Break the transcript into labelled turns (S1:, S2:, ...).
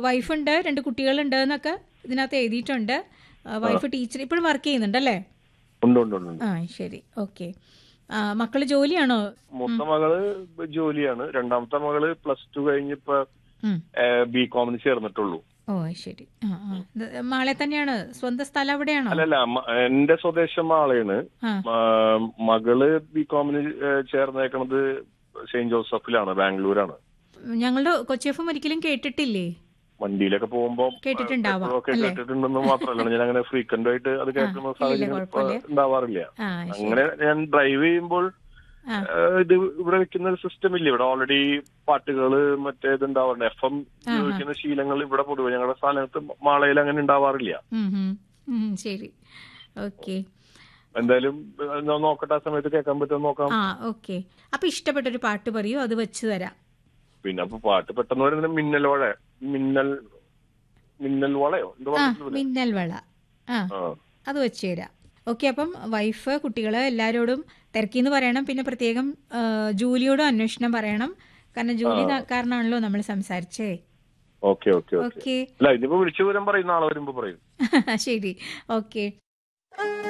S1: വൈഫുണ്ട് രണ്ട് കുട്ടികളുണ്ട് എന്നൊക്കെ ഇതിനകത്ത് എഴുതിയിട്ടുണ്ട് ആ, വൈഫ് ടീച്ചർ ഇപ്പോഴും വർക്ക് ചെയ്യുന്നുണ്ടല്ലേ
S2: ഉണ്ട് ഉണ്ട് ഉണ്ട് ഉണ്ട്.
S1: ആ ശരി ഓക്കെ മക്കള് ജോലിയാണോ
S2: മൂത്ത മകള് ജോലിയാണ് രണ്ടാമത്തെ മകള് പ്ലസ് ടു കഴിഞ്ഞിപ്പോ
S1: ഉം.
S2: ബി കോമിന് ചേർന്നിട്ടുള്ളൂ
S1: ഓ ശരി ആ ആ ഇത് മാളെ തന്നെയാണ് സ്വന്തം സ്ഥലം അവിടെയാണോ
S2: അല്ലല്ല മ- എന്റെ സ്വദേശം ആളെയാണ്
S1: ആ
S2: മ- മകള് ബി കോമിന് ചേർന്നേക്കണത് സെയിന്റ് ജോസഫിലാണ് ബാംഗ്ലൂരാണ്
S1: ഞങ്ങളുടെ കൊച്ചെഫും ഒരിക്കലും കേട്ടിട്ടില്ലേ
S2: വണ്ടിയിലൊക്കെ പോകുമ്പോ
S1: കേട്ടിട്ടുണ്ടാവാം,
S2: ഒക്കെ
S1: അല്ലേ?
S2: കേട്ടിട്ടുണ്ടെന്ന് മാത്രമല്ല ഞാൻ അങ്ങനെ ഫ്രീക്വന്റ് ആയിട്ട് അത് കേൾക്കുന്ന
S1: ഇല്ലില്ല,
S2: സാഹചര്യം ഇപ്പൊ
S1: കുഴപ്പമില്ല.
S2: ഉണ്ടാവാറില്ല
S1: ആ
S2: അങ്ങനെ ഞാൻ ഡ്രൈവ് ചെയ്യുമ്പോൾ
S1: ആ.
S2: ഏഹ്, ഇത് ഇവിടെ വെക്കുന്ന ഒരു സിസ്റ്റം ഇല്ല ഇവിടെ ഓൾറെഡി പാട്ടുകള് മറ്റേ ഇത് ഉണ്ടാവാറുണ്ട് എഫ് എം ഉപയോഗിക്കുന്ന ശീലങ്ങൾ ഇവിടെ പൊതുവെ ഞങ്ങളുടെ സ്ഥലത്ത് മാളയിൽ അങ്ങനെ ഉണ്ടാവാറില്ല
S1: ഉം, ഉം. ഉം, ശരി ഓക്കെ
S2: എന്തായാലും ഏഹ്, ഞാൻ നോക്കട്ടെ ആ സമയത്ത് കേൾക്കാൻ പറ്റുമോ നോക്കാം
S1: ആ ഓക്കെ അപ്പൊ ഇഷ്ടപ്പെട്ടൊരു പാട്ട് പറയൂ അത് വെച്ച് തരാം
S2: പിന്നെ അപ്പൊ പാട്ട് പെട്ടെന്ന് വരുന്നത് മിന്നൽ വഴ മിന്നൽ മിന്നൽ വളയോ എന്താ
S1: ആ
S2: പറഞ്ഞിട്ടുള്ളത്
S1: മിന്നൽ വള ആ
S2: ആ
S1: അത് വെച്ച് തരാം ഓക്കെ അപ്പം വൈഫ് കുട്ടികള് എല്ലാവരോടും തിരക്കിന്ന് പറയണം പിന്നെ പ്രത്യേകം ആ, ജൂലിയോടും അന്വേഷണം പറയണം കാരണം ജൂലി ന- കാരണമാണല്ലോ നമ്മൾ സംസാരിച്ചേ
S2: ഓക്കെ ഓക്കെ ഓക്കെ
S1: ഓക്കെ
S2: അല്ല ഇതിപ്പോ വിളിച്ചു വരാൻ പറയും നാളെ വരുമ്പോ പറയും
S1: ശരി ഓക്കെ